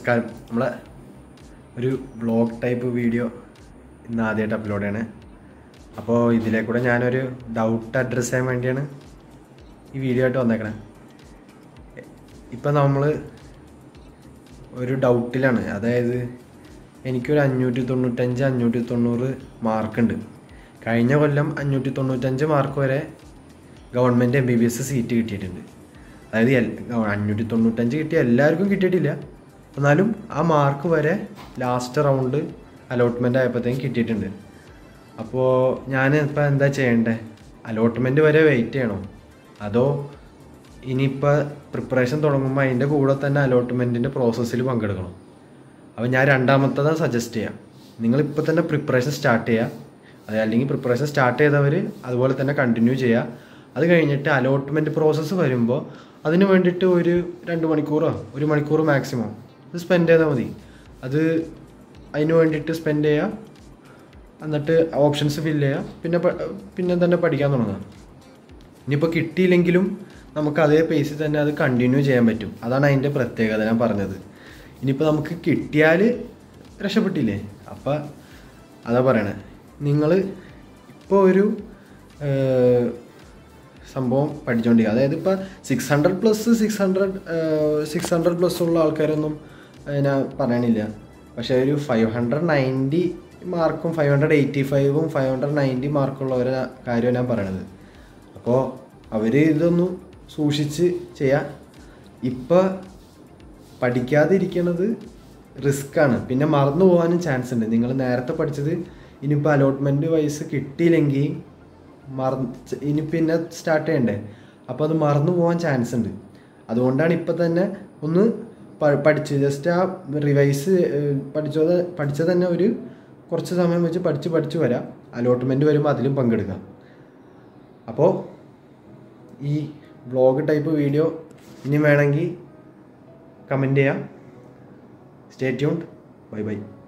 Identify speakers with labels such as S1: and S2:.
S1: നമസ്കാരം നമ്മളെ ഒരു ബ്ലോഗ് ടൈപ്പ് വീഡിയോ ഇന്ന് ആദ്യമായിട്ട് അപ്ലോഡ് ചെയ്യണേ അപ്പോൾ ഇതിലെ കൂടെ ഞാനൊരു ഡൗട്ട് അഡ്രസ്സ് ചെയ്യാൻ വേണ്ടിയാണ് ഈ വീഡിയോ ആയിട്ട് വന്നേക്കണേ ഇപ്പം നമ്മൾ ഒരു ഡൗട്ടിലാണ് അതായത് എനിക്കൊരു അഞ്ഞൂറ്റി തൊണ്ണൂറ്റഞ്ച് അഞ്ഞൂറ്റി തൊണ്ണൂറ് മാർക്കുണ്ട് കഴിഞ്ഞ കൊല്ലം അഞ്ഞൂറ്റി തൊണ്ണൂറ്റഞ്ച് മാർക്ക് വരെ government M B B S seat കിട്ടിയിട്ടുണ്ട് അതായത് എൽ- അഞ്ഞൂറ്റി തൊണ്ണൂറ്റഞ്ച് കിട്ടിയ എല്ലാവർക്കും കിട്ടിയിട്ടില്ല എന്നാലും ആ മാർക്ക് വരെ ലാസ്റ്റ് റൗണ്ട് അലോട്ട്മെൻ്റ് ആയപ്പോഴത്തേക്കും കിട്ടിയിട്ടുണ്ട് അപ്പോൾ ഞാൻ ഇപ്പം എന്താ ചെയ്യണ്ടേ അലോട്ട്മെൻറ്റ് വരെ വെയിറ്റ് ചെയ്യണോ അതോ ഇനിയിപ്പോൾ പ്രിപ്പറേഷൻ തുടങ്ങുമ്പോൾ അതിൻ്റെ കൂടെ തന്നെ അലോട്ട്മെൻറ്റിൻ്റെ പ്രോസസ്സിൽ പങ്കെടുക്കണം അപ്പോൾ ഞാൻ രണ്ടാമത്തതാണ് സജസ്റ്റ് ചെയ്യാം നിങ്ങളിപ്പോൾ തന്നെ പ്രിപ്പറേഷൻ സ്റ്റാർട്ട് ചെയ്യുക അത് അല്ലെങ്കിൽ പ്രിപ്പറേഷൻ സ്റ്റാർട്ട് ചെയ്തവർ അതുപോലെ തന്നെ കണ്ടിന്യൂ ചെയ്യുക അത് കഴിഞ്ഞിട്ട് അലോട്ട്മെൻറ്റ് പ്രോസസ്സ് വരുമ്പോൾ അതിന് വേണ്ടിയിട്ട് ഒരു രണ്ട് മണിക്കൂറോ ഒരു മണിക്കൂർ മാക്സിമം ഇത് സ്പെൻഡ് ചെയ്താൽ മതി അത് അതിന് വേണ്ടിയിട്ട് സ്പെൻഡ് ചെയ്യുക എന്നിട്ട് ഓപ്ഷൻസ് ഫില്ല് ചെയ്യുക പിന്നെ പ- പിന്നെ തന്നെ പഠിക്കാൻ തുടങ്ങുക ഇനിയിപ്പോൾ കിട്ടിയില്ലെങ്കിലും നമുക്ക് അതേ പേസിൽ തന്നെ അത് കണ്ടിന്യൂ ചെയ്യാൻ പറ്റും അതാണ് അതിൻ്റെ പ്രത്യേകത ഞാൻ പറഞ്ഞത് ഇനിയിപ്പോൾ നമുക്ക് കിട്ടിയാൽ രക്ഷപ്പെട്ടില്ലേ അപ്പം അതാ പറയണേ നിങ്ങൾ ഇപ്പോൾ ഒരു ഏർ, സംഭവം പഠിച്ചുകൊണ്ടിരിക്കുക അതായത് ഇപ്പോൾ six hundred plus six hundred six hundred plus ഉള്ള ആൾക്കാരൊന്നും ഏർ, ഞാൻ പറയണില്ല പക്ഷേ ഒരു ഫൈവ് ഹൺഡ്രഡ് നയൻറ്റി മാർക്കും ഫൈവ് ഹൺഡ്രഡ് എയ്റ്റി ഫൈവും ഫൈവ് ഹൺഡ്രഡ് നയൻറ്റി മാർക്കുള്ളവരെ കാര്യമാണ് ഞാൻ പറയണത് അപ്പോൾ അവർ ഇതൊന്ന് സൂക്ഷിച്ച് ചെയ്യാം ഇപ്പം പഠിക്കാതിരിക്കണത് റിസ്ക്കാണ് പിന്നെ മറന്നു പോകാനും ചാൻസ് ഉണ്ട് നിങ്ങൾ നേരത്തെ പഠിച്ചത് ഇനിയിപ്പോൾ അലോട്ട്മെൻറ്റ് വൈസ് കിട്ടിയില്ലെങ്കിൽ മറന്ന് ഇനി പിന്നെ സ്റ്റാർട്ട് ചെയ്യണ്ടേ അപ്പോൾ അത് മറന്നു പോകാൻ ചാൻസ് ഉണ്ട് അതുകൊണ്ടാണ് ഇപ്പം തന്നെ ഒന്ന് പ- പഠിച്ച് ജസ്റ്റ് ആ റിവൈസ് പഠിച്ചത് പഠിച്ചത് തന്നെ ഒരു കുറച്ച് സമയം വെച്ച് പഠിച്ച് പഠിച്ച് വരാം അലോട്ട്മെൻറ്റ് വരുമ്പോൾ അതിലും പങ്കെടുക്കാം അപ്പോൾ ഈ വ്ളോഗ് ടൈപ്പ് വീഡിയോ ഇനി വേണമെങ്കിൽ കമൻറ്റ് ചെയ്യാം സ്റ്റേ ട്യൂൺഡ് ബൈ ബൈ